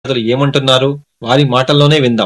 విద్యార్థులు ఏమంటున్నారు వారి మాటల్లోనే విందాం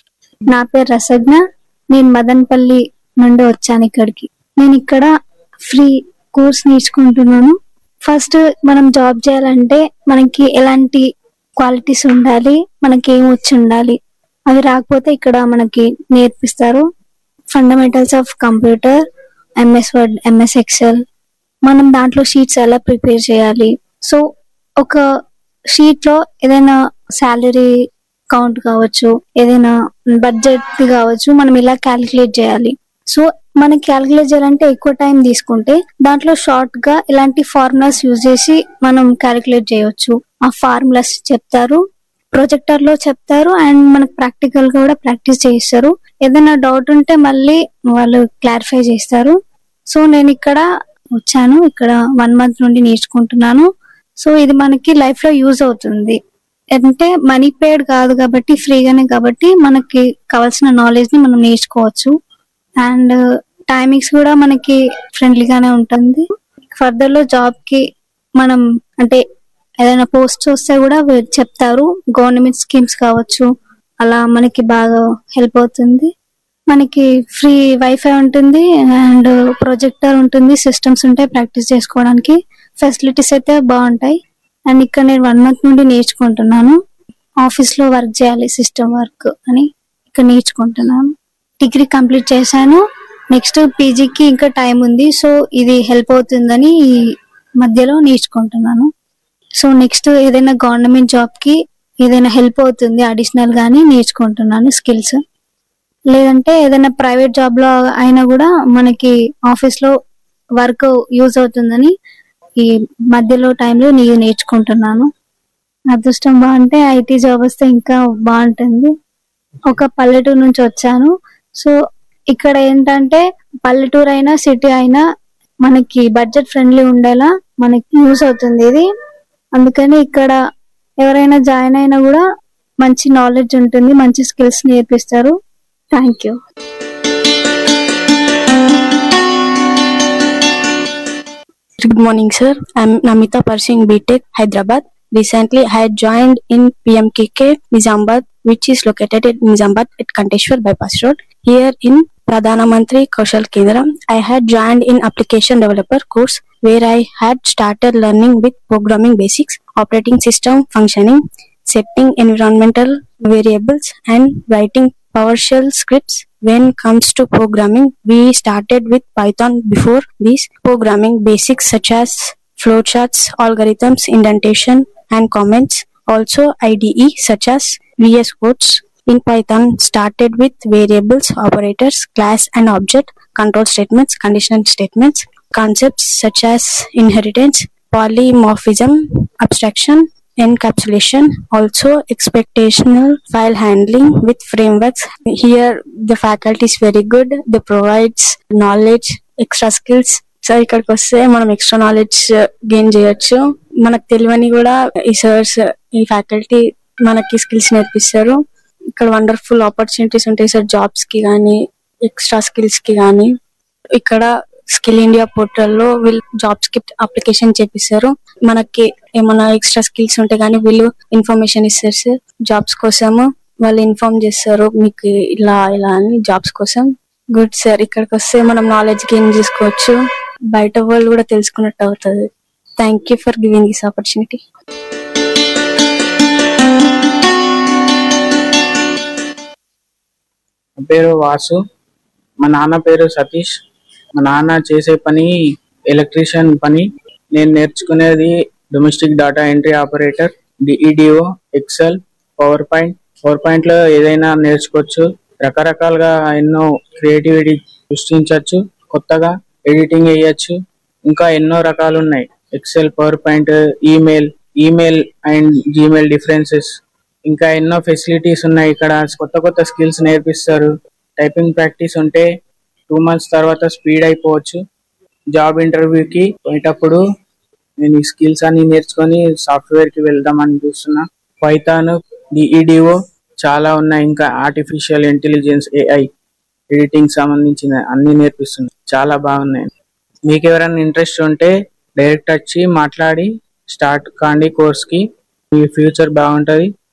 నా పేరు రసజ్ఞ నేను మదన్పల్లి నుండి వచ్చాను ఇక్కడికి నేను ఇక్కడ ఫ్రీ కోర్స్ నేర్చుకుంటున్నాను ఫస్ట్ మనం జాబ్ చేయాలంటే మనకి ఎలాంటి క్వాలిటీస్ ఉండాలి మనకి ఏం వచ్చి ఉండాలి అవి రాకపోతే ఇక్కడ మనకి నేర్పిస్తారు fundamentals of computer MS Word MS Excel మనం దాంట్లో షీట్స్ ఎలా ప్రిపేర్ చేయాలి సో ఒక షీట్ లో ఏదైనా శాలరీ కౌంట్ కావచ్చు ఏదైనా బడ్జెట్ కావచ్చు మనం ఇలా క్యాలిక్యులేట్ చేయాలి సో మనం క్యాలిక్యులేట్ చేయాలంటే ఎక్కువ టైం తీసుకుంటే దాంట్లో షార్ట్ గా ఇలాంటి ఫార్ములాస్ యూజ్ చేసి మనం క్యాలిక్యులేట్ చేయొచ్చు ఆ ఫార్ములాస్ చెప్తారు ప్రొజెక్టర్ లో చెప్తారు అండ్ మనకు ప్రాక్టికల్ గా కూడా ప్రాక్టీస్ చేయిస్తారు ఏదైనా డౌట్ ఉంటే మళ్ళీ వాళ్ళు క్లారిఫై చేస్తారు సో నేను ఇక్కడ వచ్చాను ఇక్కడ వన్ మంత్ నుండి నేర్చుకుంటున్నాను సో ఇది మనకి లైఫ్ లో యూజ్ అవుతుంది అంటే మనీ పేడ్ కాదు కాబట్టి ఫ్రీగానే కాబట్టి మనకి కావాల్సిన నాలెడ్జ్ ని మనం నేర్చుకోవచ్చు అండ్ టైమింగ్స్ కూడా మనకి ఫ్రెండ్లీగానే ఉంటుంది ఫర్దర్ లో జాబ్ కి మనం అంటే ఏదైనా పోస్ట్ వస్తే కూడా వీ- చెప్తారు గవర్నమెంట్ స్కీమ్స్ కావచ్చు అలా మనకి బాగా హెల్ప్ అవుతుంది మనకి ఫ్రీ వైఫై ఉంటుంది అండ్ ప్రొజెక్టర్ ఉంటుంది సిస్టమ్స్ ఉంటాయి ప్రాక్టీస్ చేసుకోవడానికి ఫెసిలిటీస్ అయితే బాగుంటాయి అండ్ ఇక్కడ నేను వన్ మంత్ నుండి నేర్చుకుంటున్నాను ఆఫీస్ లో వర్క్ చేయాలి సిస్టమ్ వర్క్ అని ఇక్కడ నేర్చుకుంటున్నాను డిగ్రీ కంప్లీట్ చేశాను నెక్స్ట్ పీజీకి ఇంకా టైం ఉంది సో ఇది హెల్ప్ అవుతుందని ఈ మధ్యలో నేర్చుకుంటున్నాను సో నెక్స్ట్ ఏదైనా గవర్నమెంట్ జాబ్ కి ఏదైనా హెల్ప్ అవుతుంది అడిషనల్ గానీ నేర్చుకుంటున్నాను స్కిల్స్ లేదంటే ఏదైనా ప్రైవేట్ జాబ్ లో అయినా కూడా మనకి ఆఫీస్ లో వర్క్ యూజ్ అవుతుందని ఈ మధ్యలో టైంలో నేను నేర్చుకుంటున్నాను అదృష్టం బాగుంటే ఐటీ జాబ్ వస్తే ఇంకా బాగుంటుంది ఒక పల్లెటూరు నుంచి వచ్చాను సో ఇక్కడ ఏంటంటే పల్లెటూరు అయినా సిటీ అయినా మనకి బడ్జెట్ ఫ్రెండ్లీ ఉండేలా మనకి యూస్ అవుతుంది ఇది అందుకని ఇక్కడ ఎవరైనా జాయిన్ అయినా కూడా మంచి నాలెడ్జ్ ఉంటుంది మంచి స్కిల్స్ నేర్పిస్తారు thank you Good morning, sir. I'm Namita Parsing BTech, Hyderabad. Recently, I had joined in PMKK, Nizamabad, which is located in Nizamabad at Kanteshwar Bypass Road. Here in Pradhana Mantri Kaushal Kendra, I had joined in application developer course where I had started learning with programming basics, operating system functioning, setting environmental variables, and writing PowerShell scripts. When comes to programming, we started with Python before this programming basics such as flowcharts, algorithms, indentation, and comments. Also IDE such as VS Codes. In Python, started with variables, operators, class and object, control statements, conditional statements, concepts such as inheritance, polymorphism, abstraction, encapsulation, also expectational file handling with frameworks. Here the faculty is very good. They provides knowledge, extra skills. So ఇక్కడికి వస్తే మనం extra knowledge gain చేయొచ్చు మనకు తెలియని కూడా ఈ sirs ఈ faculty మనకి స్కిల్స్ నేర్పిస్తారు ఇక్కడ వండర్ఫుల్ ఆపర్చునిటీస్ ఉంటాయి సార్ జాబ్స్ కి కానీ ఎక్స్ట్రా స్కిల్స్ కి కానీ ఇక్కడ స్కిల్ ఇండియా పోర్టల్లో వీళ్ళు జాబ్స్ కి అప్లికేషన్ చేపిస్తారు మనకి ఏమైనా ఎక్స్ట్రా స్కిల్స్ ఉంటే కానీ వీళ్ళు ఇన్ఫర్మేషన్ ఇస్తారు సార్ జాబ్స్ కోసము వాళ్ళు ఇన్ఫార్మ్ చేస్తారు మీకు ఇలా ఇలా అని జాబ్స్ కోసం గుడ్ సార్ ఇక్కడికి వస్తే మనం నాలెడ్జ్ గెయిన్ చేసుకోవచ్చు బయట వరల్డ్ కూడా తెలుసుకున్నట్టు అవుతుంది thank you for giving this opportunity నా పేరు వాసు మా నాన్న పేరు సతీష్ మా నాన్న చేసే పని ఎలక్ట్రీషియన్ పని నేను నేర్చుకునేది domestic data entry operator DEDO Excel PowerPoint PowerPoint లో ఏదైనా నేర్చుకోవచ్చు రకరకాలుగా ఎన్నో క్రియేటివిటీ సృష్టించవచ్చు కొత్తగా ఎడిటింగ్ వేయచ్చు ఇంకా ఎన్నో రకాలు ఉన్నాయి Excel PowerPoint email email and Gmail differences ఇంకా ఎన్నో ఫెసిలిటీస్ ఉన్నాయి ఇక్కడ కొత్త కొత్త స్కిల్స్ నేర్పిస్తారు టైపింగ్ ప్రాక్టీస్ ఉంటే టూ మంత్స్ తర్వాత స్పీడ్ అయిపోవచ్చు జాబ్ ఇంటర్వ్యూకి పోయేటప్పుడు నేను ఈ స్కిల్స్ అన్ని నేర్చుకొని సాఫ్ట్వేర్ కి వెళ్దామని చూస్తున్నా పైథాన్ డిఈడిఓ చాలా ఉన్నాయి ఇంకా ఆర్టిఫిషియల్ ఇంటెలిజెన్స్ ఏఐ ఎడిటింగ్ సంబంధించిన అన్ని నేర్పిస్తుంది చాలా బాగున్నాయి మీకు ఎవరైనా ఇంట్రెస్ట్ ఉంటే డైరెక్ట్ వచ్చి మాట్లాడి స్టార్ట్ కాండి కోర్స్ కి మీ ఫ్యూచర్ బాగుంటది